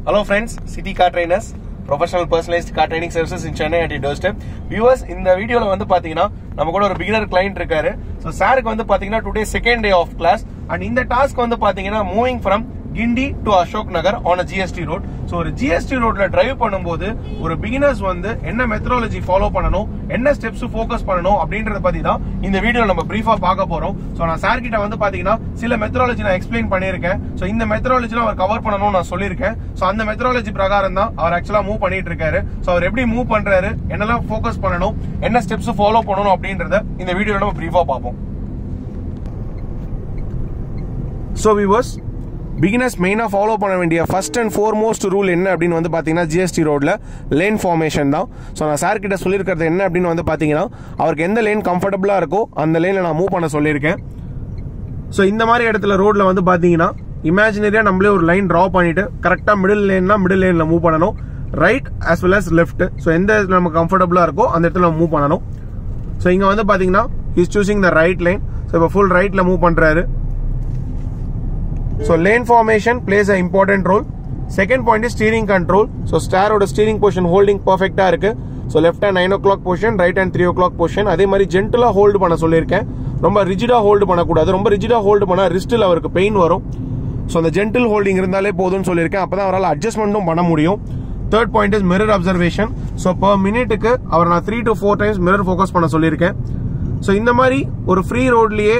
Hello friends, City Car Trainers, professional personalized car training services in Chennai at your doorstep. Viewers, இந்த வீடியோல வந்து பாத்தீங்கன்னா நம்ம கூட ஒரு பிகினர் கிளைண்ட் இருக்காரு ஸோ சாருக்கு வந்து பாத்தீங்கன்னா today second day of class and இந்த டாஸ்க் வந்து பாத்தீங்கன்னா moving from Guindy to Ashok Nagar on GST road so ஒரு ஜிஎஸ்டி ரோட்ல டிரைவ் பண்ணும்போது ஒரு பிகினர்ஸ் வந்து என்ன மெத்தடாலஜி ஃபாலோ பண்ணணும் என்ன ஸ்டெப்ஸ் ஃபோக்கஸ் பண்ணணும் அப்படின்றத பத்தி தான் இந்த வீடியோ நம்ம பிரீஃபா பார்க்க போறோம் ஸோ நான் சார் கிட்ட வந்து பாத்தீங்கன்னா சில மெத்தடாலஜி நான் எக்ஸ்பிளைன் பண்ணியிருக்கேன் ஸோ இந்த மெத்தடாலஜிலாம் அவர் கவர் பண்ணணும்னு நான் சொல்லியிருக்கேன் ஸோ அந்த மெத்தடாலஜி பிரகாரம் தான் அவர் ஆக்சுவலா மூவ் பண்ணிட்டு இருக்காரு ஸோ அவர் எப்படி மூவ் பண்றாரு என்னெல்லாம் ஃபோக்கஸ் பண்ணணும் என்ன ஸ்டெப்ஸ் ஃபாலோ பண்ணணும் அப்படின்றத இந்த வீடியோல நம்ம பிரீஃபா பார்ப்போம் ஸோ விவர்ஸ் பிகினர்ஸ் மெயினாக ஃபாலோ பண்ண வேண்டிய ஃபர்ஸ்ட் அண்ட் ஃபோர்மோஸ்ட் ரூல் என்ன அப்படின்னு வந்து பார்த்தீங்கன்னா ஜிஎஸ்டி ரோடில் லேன் ஃபார்மேஷன் தான் ஸோ நான் சார் கிட்ட சொல்லியிருக்கிறது என்ன அப்படின்னு வந்து பார்த்தீங்கன்னா அவருக்கு எந்த லேன் கம்ஃபர்டபுளாக இருக்கோ அந்த லேனில் நான் மூவ் பண்ண சொல்லியிருக்கேன் ஸோ இந்த மாதிரி இடத்துல ரோட்ல வந்து பார்த்தீங்கன்னா இமேஜினரியா நம்மளே ஒரு லைன் ட்ரா பண்ணிட்டு கரெக்டாக மிடில் லேன்னா மிடில் லேனில் மூவ் பண்ணணும் right as well as left so எந்த இடத்துல நமக்கு கம்ஃபர்டபுளாக இருக்கோ அந்த இடத்துல மூவ் பண்ணணும் ஸோ இங்கே வந்து பார்த்தீங்கன்னா is choosing the right line so இப்போ ஃபுல் ரைட்ல மூவ் பண்ணுறாரு so lane formation place a important role second point steering control so ஸ்டாரோட ஸ்டீரிங் பொசிஷன் ஹோல்டிங் பர்ஃபெக்டாக இருக்கு so left hand nine o'clock position right hand three o'clock position அதே மாதிரி ஜென்டலாக hold பண்ண சொல்லியிருக்கேன் ரொம்ப ரிஜிடாக ஹோல்டு பண்ணக்கூடாது ரொம்ப ரிஜிடாக ஹோல்டு பண்ணால் ரிஸ்ட்டில் அவருக்கு பெயின் வரும் ஸோ அந்த ஜென்டில் ஹோல்டிங் இருந்தாலே போதும்னு சொல்லியிருக்கேன் அப்போ தான் அவரால் அட்ஜஸ்ட்மெண்ட்டும் பண்ண முடியும் third point is mirror observation so per மினிட்டுக்கு அவர் நான் three to four times mirror focus பண்ண சொல்லியிருக்கேன் ஸோ இந்த மாதிரி ஒரு ஃப்ரீ ரோட்லேயே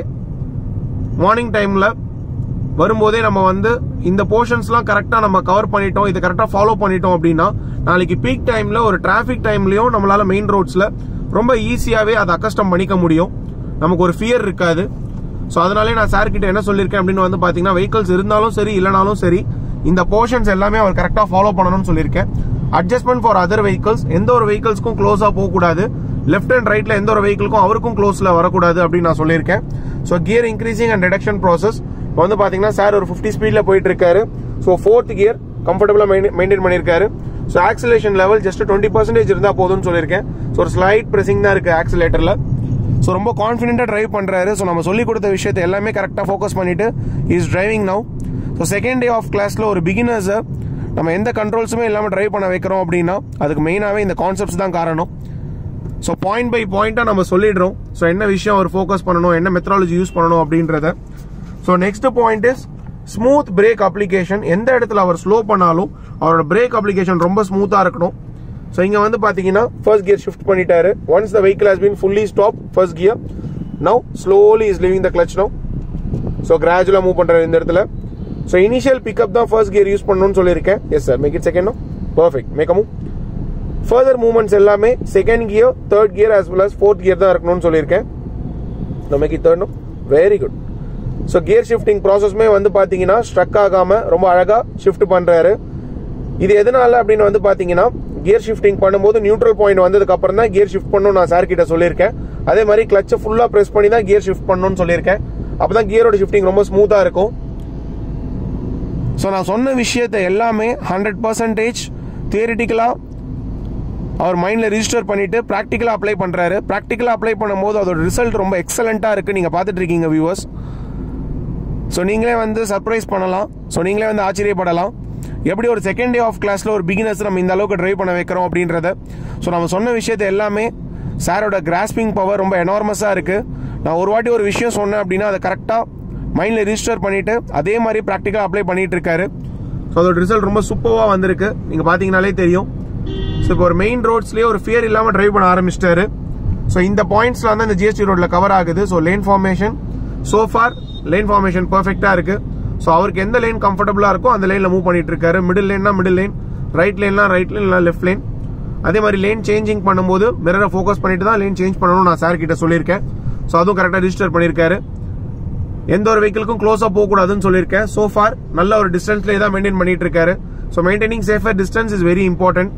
மார்னிங் டைமில் வரும்போதே நம்ம வந்து இந்த போர்ஷன்ஸ்லாம் கரெக்டாக நம்ம கவர் பண்ணிட்டோம் இதை கரெக்டாக ஃபாலோ பண்ணிட்டோம் அப்படின்னா நாளைக்கு பீக் டைமில் ஒரு டிராஃபிக் டைம்லையும் நம்மளால மெயின் ரோட்ஸில் ரொம்ப ஈஸியாகவே அதை அக்கஸ்டம் பண்ணிக்க முடியும் நமக்கு ஒரு ஃபியர் இருக்காது ஸோ அதனாலே நான் சார் கிட்ட என்ன சொல்லியிருக்கேன் அப்படின்னு வந்து பார்த்தீங்கன்னா வெஹிக்கல்ஸ் இருந்தாலும் சரி இல்லைனாலும் சரி இந்த போர்ஷன்ஸ் எல்லாமே அவர் கரெக்டாக ஃபாலோ பண்ணணும்னு சொல்லியிருக்கேன் அட்ஜஸ்ட்மெண்ட் ஃபார் அதர் வெஹிக்கல்ஸ் எந்த ஒரு வெஹிக்கல்ஸ்க்கும் க்ளோஸாக போகக்கூடாது லெஃப்ட் அண்ட் ரைட்ல எந்த ஒரு வெஹிக்கிள்க்கும் அவருக்கும் க்ளோஸ்ல வரக்கூடாது அப்படின்னு நான் சொல்லியிருக்கேன் so gear increasing and reduction process இப்போ வந்து பாத்தீங்கன்னா சார் ஒரு ஃபிஃப்டி ஸ்பீட்ல போயிட்டு இருக்காரு ஸோ ஃபோர்த் கியர் கம்ஃபர்டபுளா மெயின்டைன் பண்ணியிருக்காரு so acceleration level just twenty percentage இருந்தா போதும்னு சொல்லியிருக்கேன் ஸோ ஒரு ஸ்லைட் பிரஸிங் தான் இருக்கு ஆக்சிலேட்டர்ல ஸோ ரொம்ப கான்ஃபிடென்ட்டா டிரைவ் பண்றாரு ஸோ நம்ம சொல்லி கொடுத்த விஷயத்தை எல்லாமே கரெக்டாக ஃபோக்கஸ் பண்ணிட்டு is driving now so second day of கிளாஸ்ல ஒரு பிகினர்ஸை நம்ம எந்த கண்ட்ரோல்ஸுமே இல்லாமல் டிரைவ் பண்ண வைக்கிறோம் அப்படின்னா அதுக்கு மெயினாகவே இந்த கான்செப்ட்ஸ் தான் காரணம் ஸோ பாயிண்ட் பை பாயிண்டாக நம்ம சொல்லிடுறோம் ஸோ என்ன விஷயம் அவர் ஃபோக்கஸ் பண்ணணும் என்ன மெத்தடாலஜி யூஸ் பண்ணணும் அப்படின்றத so next point is smooth brake application எந்த இடத்துல அவர் ஸ்லோ பண்ணாலும் அவரோட பிரேக் அப்ளிகேஷன் ரொம்ப ஸ்மூத்தாக இருக்கணும் ஸோ இங்கே வந்து பார்த்தீங்கன்னா ஃபர்ஸ்ட் கியர் ஷிஃப்ட் பண்ணிட்டாரு once the vehicle has been fully stop first gear now slowly is leaving the clutch now so கிராஜுவலாக மூவ் பண்ணுறாரு இந்த இடத்துல ஸோ இனிஷியல் பிக்கப் தான் ஃபர்ஸ்ட் கியர் யூஸ் பண்ணணும்னு சொல்லியிருக்கேன் yes sir make it second no perfect make move further movements எல்லாமே second gear third gear as well as fourth gear தான் இருக்கணும்னு சொல்லியிருக்கேன் நமக்கு third no very good so gear shifting ப்ராசஸ்மே வந்து பார்த்தீங்கன்னா ஸ்ட்ரக் ஆகாம ரொம்ப அழகா ஷிஃப்ட் பண்றாரு இது எதனால அப்படின்னு வந்து பார்த்தீங்கன்னா கியர் ஷிஃப்டிங் பண்ணும்போது நியூட்ரல் பாயிண்ட் வந்ததுக்கு அப்புறம் தான் கியர் ஷிஃப்ட் பண்ணணும் நான் சார் கிட்ட சொல்லியிருக்கேன் அதே மாதிரி கிளச்சை ஃபுல்லாக ப்ரெஸ் பண்ணி தான் கியர் ஷிஃப்ட் பண்ணணும்னு சொல்லியிருக்கேன் அப்பதான் கியரோட ஷிஃப்டிங் ரொம்ப ஸ்மூத்தாக இருக்கும் ஸோ நான் சொன்ன விஷயத்தை எல்லாமே ஹண்ட்ரட் பர்சன்டேஜ் தியரிட்டிக்கலாக அவர் மைண்டில் ரிஜிஸ்டர் பண்ணிட்டு ப்ராக்டிக்கலாக அப்ளை பண்ணுறாரு ப்ராக்டிக்கலாக அப்ளை பண்ணும்போது அதோட ரிசல்ட் ரொம்ப எக்ஸலண்ட்டாக இருக்குது நீங்கள் பார்த்துட்டு இருக்கீங்க வியூவர்ஸ் ஸோ நீங்களே வந்து சர்ப்ரைஸ் பண்ணலாம் ஸோ நீங்களே வந்து ஆச்சரியப்படலாம் எப்படி ஒரு செகண்ட் டே ஆஃப் கிளாஸில் ஒரு பிகினர்ஸ் நம்ம இந்த அளவுக்கு ட்ரைவ் பண்ண வைக்கிறோம் அப்படின்றத ஸோ நம்ம சொன்ன விஷயத்தை எல்லாமே சாரோட கிராஸ்பிங் பவர் ரொம்ப எனார்மஸாக இருக்குது நான் ஒரு வாட்டி ஒரு விஷயம் சொன்னேன் அப்படின்னா அதை கரெக்டாக மைண்டில் ரிஜிஸ்டர் பண்ணிட்டு அதே மாதிரி ப்ராக்டிக்கலாக அப்ளை பண்ணிட்டு இருக்காரு ஸோ அதோட ரிசல்ட் ரொம்ப சூப்பராக வந்திருக்கு நீங்கள் பார்த்தீங்கனாலே தெரியும் ஸோ இப்போ ஒரு மெயின் ரோட்ஸ்லேயே ஒரு ஃபியர் இல்லாமல் டிரைவ் பண்ண ஆரம்பிச்சிட்டாரு ஸோ இந்த பாயிண்ட்ஸ்ல வந்து இந்த ஜிஎஸ்டி ரோட்ல கவர் ஆகுது so lane formation so far lane formation பர்ஃபெக்டா இருக்கு ஸோ அவருக்கு எந்த லேன் கம்ஃபர்டபுளா இருக்கோ அந்த லேன்ல மூவ் பண்ணிட்டு இருக்காரு மிடில் லேன்னா மிடில் லேன் ரைட் லேன்னா ரைட் லேன் லெஃப்ட் லேன் அதே மாதிரி லேன் சேஞ்சிங் பண்ணும்போது மிரரை ஃபோக்கஸ் பண்ணிட்டு தான் லேன் சேஞ்ச் பண்ணணும் நான் சார் கிட்ட சொல்லியிருக்கேன் ஸோ அதுவும் கரெக்டாக ரிஜிஸ்டர் பண்ணியிருக்காரு எந்த ஒரு வெஹிக்கிளுக்கும் க்ளோஸா போக கூடாதுன்னு சொல்லியிருக்கேன் சோ ஃபார் நல்ல ஒரு டிஸ்டன்ஸ்லேயே தான் மெயின்டைன் பண்ணிட்டு இருக்காரு so maintaining safer distance is very important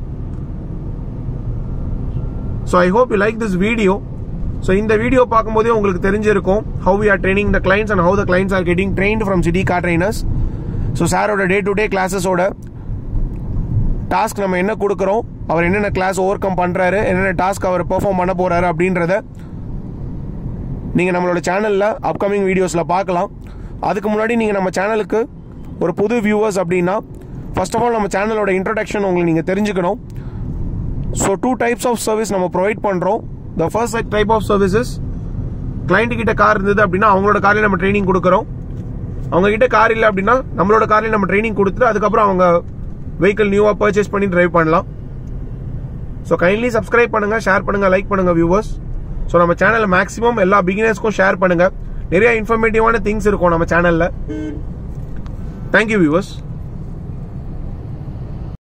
so I hope you like this video so இந்த வீடியோ பார்க்கும்போதே உங்களுக்கு தெரிஞ்சிருக்கும் how we are training the clients and how the clients are getting trained from city car trainers so சாரோட day to day கிளாஸஸோட task நம்ம என்ன கொடுக்குறோம் அவர் என்னென்ன class over come பண்ணுறாரு என்னென்ன டாஸ்க் அவர் பெர்ஃபார்ம் பண்ண போறாரு அப்படின்றத நீங்கள் நம்மளோட சேனலில் அப்கமிங் வீடியோஸில் பார்க்கலாம் அதுக்கு முன்னாடி நீங்கள் நம்ம சேனலுக்கு ஒரு புது வியூவர்ஸ் அப்படின்னா ஃபர்ஸ்ட் ஆஃப் ஆல் நம்ம சேனலோட இன்ட்ரடக்ஷன் உங்களுக்கு நீங்கள் தெரிஞ்சுக்கணும் so two types of service நம்ம ப்ரொவைட் பண்ணுறோம் the first type of services client கிட்ட கார் இருந்தது அப்படின்னா அவங்களோட கார்லேயே நம்ம ட்ரைனிங் கொடுக்குறோம் அவங்க கிட்ட கார் இல்லை அப்படின்னா நம்மளோட கார்லேயே நம்ம ட்ரைனிங் கொடுத்துட்டு அதுக்கப்புறம் அவங்க வெஹிக்கிள் நியூவாக பர்ச்சேஸ் பண்ணி டிரைவ் பண்ணலாம் ஸோ கைண்ட்லி சப்ஸ்கிரைப் பண்ணுங்க ஷேர் பண்ணுங்க லைக் பண்ணுங்க வியூவர்ஸ் ஸோ நம்ம சேனலில் மேக்ஸிமம் எல்லா பிகினர்ஸ்க்கும் ஷேர் பண்ணுங்க நிறைய இன்ஃபர்மேட்டிவான திங்ஸ் இருக்கும் நம்ம சேனலில் தேங்க்யூ வியூவர்ஸ்